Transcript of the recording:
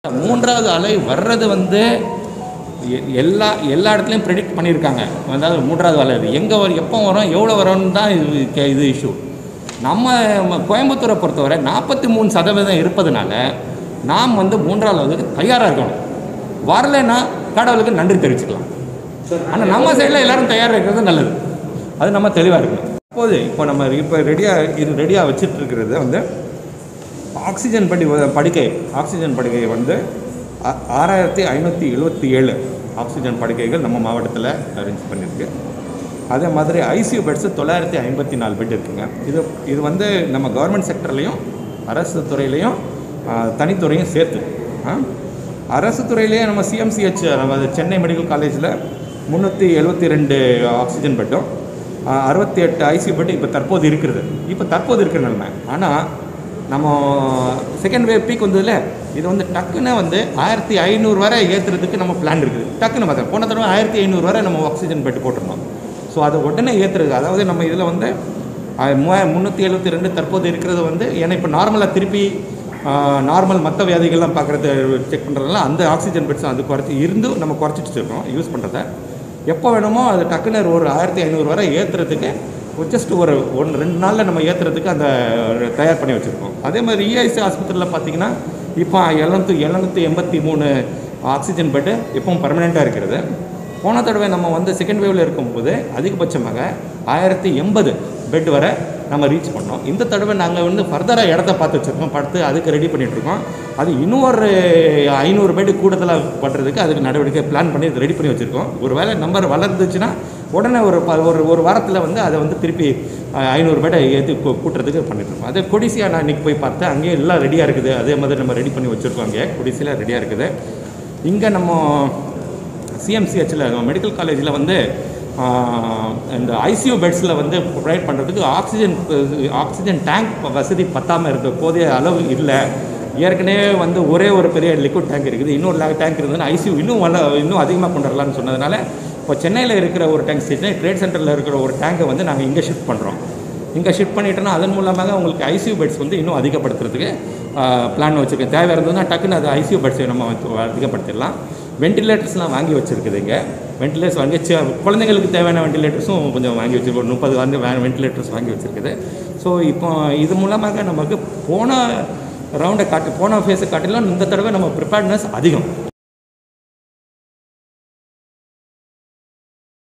மூன்றாவது அலை வர்றது வந்து எ- எல்லா எல்லா இடத்துலையும் ப்ரெடிக்ட் பண்ணியிருக்காங்க அதாவது மூன்றாவது அலை இது எங்கே வரும் எப்போ வரும் எவ்வளோ வரும்னு தான் இது கே- இது இஷ்யூ நம்ம ம- கோயம்புத்தூரை பொறுத்தவரை நாற்பத்தி மூணு சதவீதம் இருப்பதனால நாம் வந்து மூன்றாவது அலைக்கு தயாராக இருக்கணும் வரலைன்னா கடவுளுக்கு நன்றி தெரிவிச்சுக்கலாம் ஆனால் நம்ம சைடில் எல்லாரும் தயாராக இருக்கிறது நல்லது அது நம்ம தெளிவாக இருக்கணும் இப்போது இப்போ நம்ம இப்போ ரெடியாக இது ரெடியாக வச்சுட்டு இருக்கிறது வந்து ஆக்சிஜன் படி படுக்கை ஆக்சிஜன் படுக்கை வந்து ஆ- ஆறாயிரத்தி ஐநூற்றி எழுபத்தி ஏழு ஆக்சிஜன் படுக்கைகள் நம்ம மாவட்டத்தில் அரேஞ்ச் பண்ணியிருக்கு அதே மாதிரி ஐசியூ பெட்ஸு தொள்ளாயிரத்தி ஐம்பத்தி நாலு பெட் இருக்குங்க இது இது வந்து நம்ம கவர்மெண்ட் செக்டர்லேயும் அரசு துறையிலையும் ஆ, தனித்துறையும் சேர்த்து ஆ? அரசு துறையிலேயே நம்ம சிஎம்சிஹெச் அதாவது சென்னை மெடிக்கல் காலேஜில் முந்நூற்றி எழுபத்தி ரெண்டு ஆக்சிஜன் பெட்டும் அறுபத்தி எட்டு ஐசியூ பெட் இப்போ தற்போது இருக்கிறது இப்போ தற்போது இருக்கிற நிலைமை ஆனால் நம்ம செகண்ட் வேவ் பீக் வந்ததுல இது வந்து டக்குன்னு வந்து ஆயிரத்தி ஐநூறு வரை ஏற்றுறதுக்கு நம்ம பிளான் இருக்குது டக்குன்னு பார்த்தா போன தடவை ஆயிரத்தி ஐநூறு வரை நம்ம ஆக்சிஜன் பெட் போட்டிருந்தோம் ஸோ அதை உடனே ஏற்றுறது அதாவது நம்ம இதில் வந்து ஆஹ், மூவா- முந்நூற்றி எழுபத்தி ரெண்டு தற்போது இருக்கிறது வந்து ஏன்னா இப்போ நார்மலாக திருப்பி நார்மல் மற்ற வியாதிகள்லாம் பார்க்குறது செக் பண்ணுறதுலாம் அந்த ஆக்சிஜன் பெட்ஸ் அது குறைச்சி இருந்து நம்ம குறைச்சிட்டு இருக்கோம் யூஸ் பண்ணுறத எப்போ வேணுமோ அது டக்குன்னு ஒரு ஆயிரத்தி ஐநூறு வரை ஏற்றுறதுக்கு ஜஸ்ட் ஒரு ஒன்று ரெண்டு நாளில் நம்ம ஏற்றுறதுக்கு அந்த தயார் பண்ணி வச்சுருக்கோம் அதே மாதிரி இஐசி ஆஸ்பத்திரியில் பார்த்தீங்கன்னா இப்போ எழுநூற்றி எழுநூற்றி எண்பத்தி மூணு ஆக்சிஜன் பெட்டு இப்பவும் பர்மனெண்ட்டாக இருக்கிறது போன தடவை நம்ம வந்து செகண்ட் வேவில் இருக்கும்போது அதிகபட்சமாக ஆயிரத்தி எண்பது பெட் வரை நம்ம ரீச் பண்ணோம் இந்த தடவை நாங்கள் வந்து ஃபர்தராக இடத்த பார்த்து வச்சுருக்கோம் பார்த்து அதுக்கு ரெடி பண்ணிகிட்ருக்கோம் அது இன்னும் ஒரு ஐநூறு பெட் கூடுதலாக பண்ணுறதுக்கு அதுக்கு நடவடிக்கை பிளான் பண்ணி ரெடி பண்ணி வச்சுருக்கோம் ஒரு வேளை நம்பர் வளர்ந்துச்சுன்னா உடனே ஒரு ப ஒரு ஒரு வாரத்தில் வந்து அதை வந்து திருப்பி அஹ், ஐநூறு பேட்டை ஏற்றி கூட்டுறதுக்கு பண்ணிட்டுருக்கோம் அதே கொடிசியா நான் இன்றைக்கி போய் பார்த்தேன் அங்கேயே எல்லாம் ரெடியாக இருக்குது அதே மாதிரி நம்ம ரெடி பண்ணி வச்சுருக்கோம் அங்கே கொடிசியில் ரெடியாக இருக்குது இங்கே நம்ம சிஎம்சிஹெச்சில் மெடிக்கல் காலேஜில் வந்து ஆஹ், இந்த ஐசியூ பெட்ஸில் வந்து ப்ரொவைட் பண்ணுறதுக்கு ஆக்சிஜன் ஆக்சிஜன் டேங்க் வசதி பத்தாமல் இருக்க போதிய அளவு இல்லை ஏற்கனவே வந்து ஒரே ஒரு பெரிய லிக்விட் டேங்க் இருக்குது இன்னொரு டேங்க் இருந்ததுன்னா ஐசியூ இன்னும் வள இன்னும் அதிகமாக கொண்டு வரலாம்னு சொன்னதுனால இப்போ சென்னையில் இருக்கிற ஒரு டேங்க் ஸ்டேஷன் ட்ரேட் சென்டரில் இருக்கிற ஒரு டேங்கை வந்து நாங்கள் இங்கே ஷிஃப்ட் பண்ணுறோம் இங்கே ஷிஃப்ட் பண்ணிட்டோன்னா அதன் மூலமாக உங்களுக்கு ஐசியூ பெட்ஸ் வந்து இன்னும் அதிகப்படுத்துறதுக்கு பிளான் வச்சுருக்கேன் தேவை இருந்ததுன்னா டக்குன்னு அது ஐசியூ பெட்ஸை நம்ம வந்து அதிகப்படுத்திடலாம் வெண்டிலேட்டர்ஸ்லாம் வாங்கி வச்சுருக்குது இங்கே வெண்டிலேட்டர்ஸ் வாங்கி சி- குழந்தைங்களுக்கு தேவையான வெண்டிலேட்டர்ஸும் கொஞ்சம் வாங்கி வச்சுருக்கோம் முப்பது வந்து வெண்டிலேட்டர்ஸ் வாங்கி வச்சுருக்குது ஸோ இப்போ இது மூலமாக நமக்கு போன ரவுண்டை காட்டு போன ஃபேஸை காட்டிலும் இந்த தடவை நம்ம ப்ரிப்பேர்ட்னஸ் அதிகம்